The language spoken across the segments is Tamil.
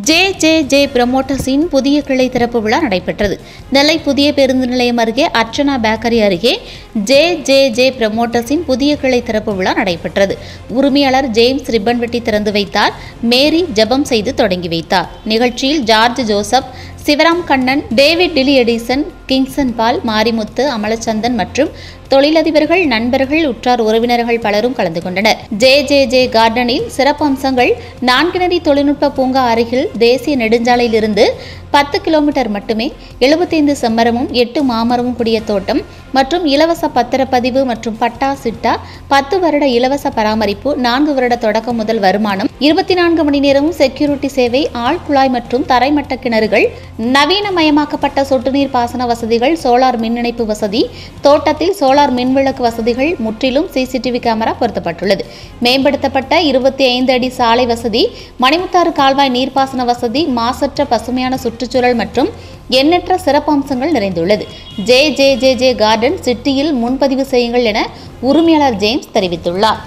ஜே ஜே ஜே பிரமோட்டர்ஸின் புதிய கிளை திறப்பு விழா நடைபெற்றது நெல்லை புதிய பேருந்து நிலையம் அருகே அர்ச்சனா பேக்கரி அருகே ஜே ஜே ஜே பிரமோட்டர்ஸின் புதிய கிளை திறப்பு விழா நடைபெற்றது உரிமையாளர் ஜேம்ஸ் ரிப்பன் வெட்டி திறந்து வைத்தார் மேரி ஜெபம் செய்து தொடங்கி வைத்தார் நிகழ்ச்சியில் George Joseph Sivaram Kannan David டிலி Edison Kingson Paul Marimuthu Amalachandan மற்றும் தொழிலதிபர்கள் நண்பர்கள் உற்றார் உறவினர்கள் பலரும் கலந்து கொண்டனர் ஜே ஜே ஜே கார்டனில் சிறப்பம்சங்கள் நான்கிணரி தொழில்நுட்ப பூங்கா அருகில் தேசிய நெடுஞ்சாலையிலிருந்து பத்து கிலோமீட்டர் மட்டுமே எழுபத்தைந்து செம்மரமும் எட்டு மாமரமும் கூடிய தோட்டம் மற்றும் இலவச பத்திரப்பதிவு மற்றும் பட்டா சிட்டா பத்து வருட இலவச பராமரிப்பு நான்கு வருட தொடக்கம் முதல் வருமானம் இருபத்தி நான்கு மணி நேரமும் செக்யூரிட்டி சேவை ஆழ்குழாய் மற்றும் தரைமட்ட கிணறுகள் நவீனமயமாக்கப்பட்ட சொட்டுநீர் பாசன வசதிகள் சோலார் மின் இணைப்பு வசதி தோட்டத்தில் சோலார் மின்விளக்கு வசதிகள் முற்றிலும் சிசிடிவி கேமரா பொருத்தப்பட்டுள்ளது மேம்படுத்தப்பட்ட இருபத்தி ஐந்து அடி சாலை வசதி மணிமுத்தாறு கால்வாய் நீர்ப்பாசன வசதி மாசற்ற பசுமையான சுற்றுச்சூழல் மற்றும் எண்ணற்ற சிறப்பம்சங்கள் நிறைந்துள்ளது J J J J garden சிட்டியில் முன்பதிவு செய்யுங்கள் என உரிமையாளர் ஜேம்ஸ் தெரிவித்துள்ளார்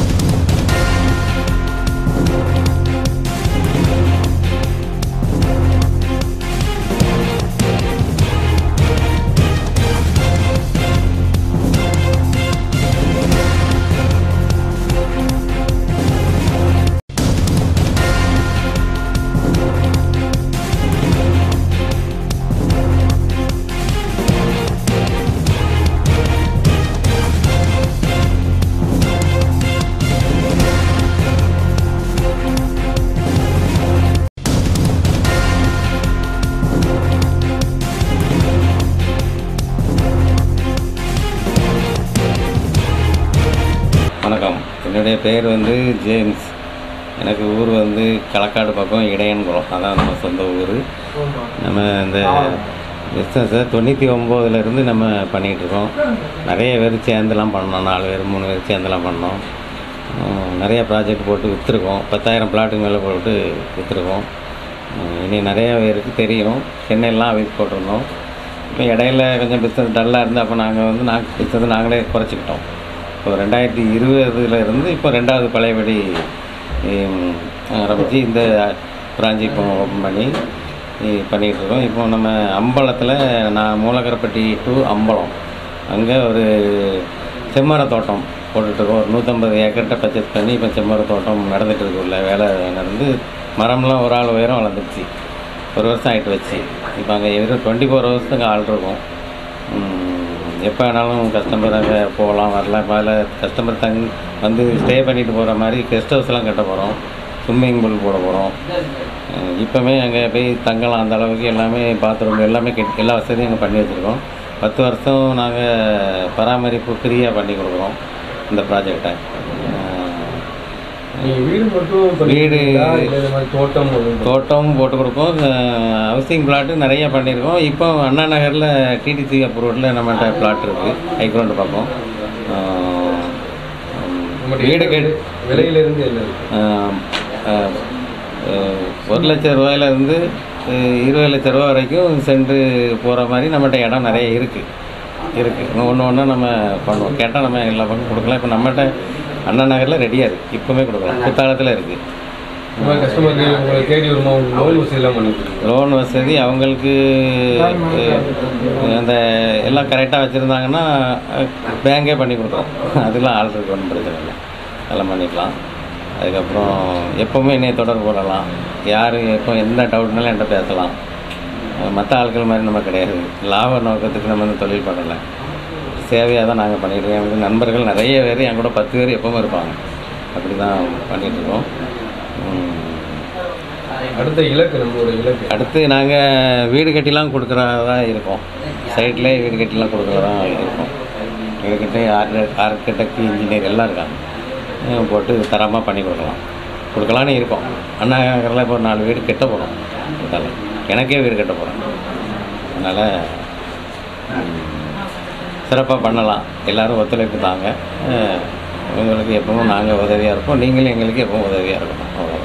வணக்கம் என்னுடைய பேர் வந்து ஜேம்ஸ் எனக்கு ஊர் வந்து களக்காடு பக்கம் இடையன்குளம் அதான் நம்ம சொந்த ஊர் நம்ம இந்த பிஸ்னஸை தொண்ணூற்றி ஒம்போதுலேருந்து நம்ம பண்ணிகிட்ருக்கோம் நிறைய பேர் சேர்ந்துலாம் பண்ணோம் நாலு பேர் மூணு பேர் சேர்ந்துலாம் பண்ணோம் உம், நிறைய ப்ராஜெக்ட் போட்டு விற்றுருக்கோம் பத்தாயிரம் பிளாட்டுக்கு மேலே போட்டு விற்றுருக்கோம் இனி நிறைய பேருக்கு தெரியும் சென்னையெல்லாம் வீட்டு போட்டிருந்தோம் இப்போ இடையில கொஞ்சம் பிஸ்னஸ் டல்லாக இருந்து அப்போ நாங்கள் வந்து நாங்கள் பிஸ்னஸ் நாங்களே குறைச்சிக்கிட்டோம் இப்போ ரெண்டாயிரத்தி இருபதுல இருந்து இப்போ ரெண்டாவது பழையபடி ஹம், ஆரம்பித்து இந்த பிராஞ்சி இப்போ ஓப்பன் பண்ணி இ- பண்ணிகிட்டு இருக்கோம் இப்போ நம்ம அம்பலத்தில் நான் மூலக்கரப்பட்டி டு அம்பலம் அங்கே ஒரு செம்மர தோட்டம் போட்டுட்ருக்கோம் ஒரு நூற்றம்பது ஏக்கர்கிட்ட பர்ச்சேஸ் பண்ணி இப்போ செம்மர தோட்டம் நடந்துட்டு இருக்கு உள்ள வேலை நடந்து மரம்லாம் ஒரு ஆள் உயரம் வளர்ந்துருச்சு ஒரு வருஷம் ஆகிட்டு வச்சு இப்போ அங்கே வெறும் டுவெண்ட்டி ஃபோர் ஹவர்ஸ் அங்கே ஆள் இருக்கும் எப்போ வேணாலும் கஸ்டமர் அங்கே போகலாம் வரலாம் இப்போ அதில் கஸ்டமர் தங் வந்து ஸ்டே பண்ணிட்டு போகிற மாதிரி கெஸ்ட் ஹவுஸ்லாம் கட்ட போகிறோம் ஸ்விம்மிங் பூல் போட போகிறோம் இப்போவே அங்கே போய் தங்கலாம் அந்த அளவுக்கு எல்லாமே பாத்ரூம் எல்லாமே கெட் எல்லா வசதியும் அங்கே பண்ணி வச்சுருக்கோம் பத்து வருஷம் நாங்கள் பராமரிப்பு ஃப்ரீயாக பண்ணி கொடுக்குறோம் இந்த ப்ராஜெக்டை நீங்க வீடு மட்டும் வீடு- பண்ணிருக்கீங்களா? இல்ல இந்த மாதிரி தோட்டம் ஒண்ணும் தோட்டம் போட்டு கொடுப்போம் ஹவுசிங் பிளாட்டு நிறைய பண்ணியிருக்கோம் இப்போ அண்ணா நகரில் டிடிசி அப்ரூவ்டில் நம்மகிட்ட பிளாட் இருக்குது ஹைக்ரௌண்ட் பக்கம் ஆஹ், நம்மகிட்ட வீடு கேட்டு விலையில இருந்து என்ன இருக்கு ஆஹ், ஆஹ், ஆஹ், ஒரு லட்சம் ரூபாயிலேருந்து இருபது லட்ச ரூபா வரைக்கும் சென்று போகிற மாதிரி நம்மகிட்ட இடம் நிறைய இருக்குது இருக்குது ஒன்று ஒன்றா நம்ம பண்ணுவோம் கேட்டால் நம்ம எல்லா பக்கம் கொடுக்கலாம் இப்போ நம்மகிட்ட அண்ணா நகரில் ரெடியாக இருக்குது இப்போவே கொடுக்கலாம் குத்தாலத்தில் இருக்குது இந்த மாதிரி கஸ்டமருக்கு உங்களை தேடி வருமா உங்களுக்கு லோன் வசதி எல்லாம் பண்ணிருக்கீங்க லோன் வசதி அவங்களுக்கு அஹ், அந்த எல்லாம் கரெக்டாக வச்சுருந்தாங்கன்னா பேங்கே பண்ணி கொடுக்குறோம் அதெல்லாம் ஆள் இருக்கு ஒன்றும் பிரச்சனை இல்லை அதெல்லாம் பண்ணிக்கலாம் அதுக்கப்புறம் எப்போவுமே என்னைய தொடர்பு கொள்ளலாம் யார் எப்போ எந்த டவுட்னாலும் என்கிட்ட பேசலாம் மற்ற ஆட்கள் மாதிரி நம்ம கிடையாது லாப நோக்கத்துக்கு நம்ம வந்து தொழில் பண்ணலை சேவையாக தான் நாங்கள் பண்ணிகிட்டு இருக்கோம் எனக்கு நண்பர்கள் நிறைய பேர் என் கூட பத்து பேர் எப்பவுமே இருப்பாங்க அப்படி தான் பண்ணிகிட்ருக்கோம் அடுத்த இலக்கு நம்மளோட இலக்கு அடுத்து நாங்கள் வீடு கட்டிலாம் கொடுக்குறதா இருக்கோம் சைட்லேயே வீடு கட்டிலாம் கொடுக்குறதா இருக்கோம் வீடு கட்டி ஆர்க ஆர்கிடெக்ட் இன்ஜினியர் எல்லாம் இருக்காங்க அஹ் போட்டு தரமாக பண்ணி கொடுக்கலாம் கொடுக்கலான்னு இருக்கோம் அண்ணா நகரில் இப்போ ஒரு நாலு வீடு கட்ட போகிறோம் அதனால் எனக்கே வீடு கட்ட போகிறோம் அதனால் சிறப்பாக பண்ணலாம் எல்லோரும் ஒத்துழைப்பு தாங்க அஹ் உங்களுக்கு எப்பவும் நாங்கள் உதவியாக இருப்போம் நீங்களும் எங்களுக்கு எப்பவும் உதவியாக இருக்கணும் அவ்வளோ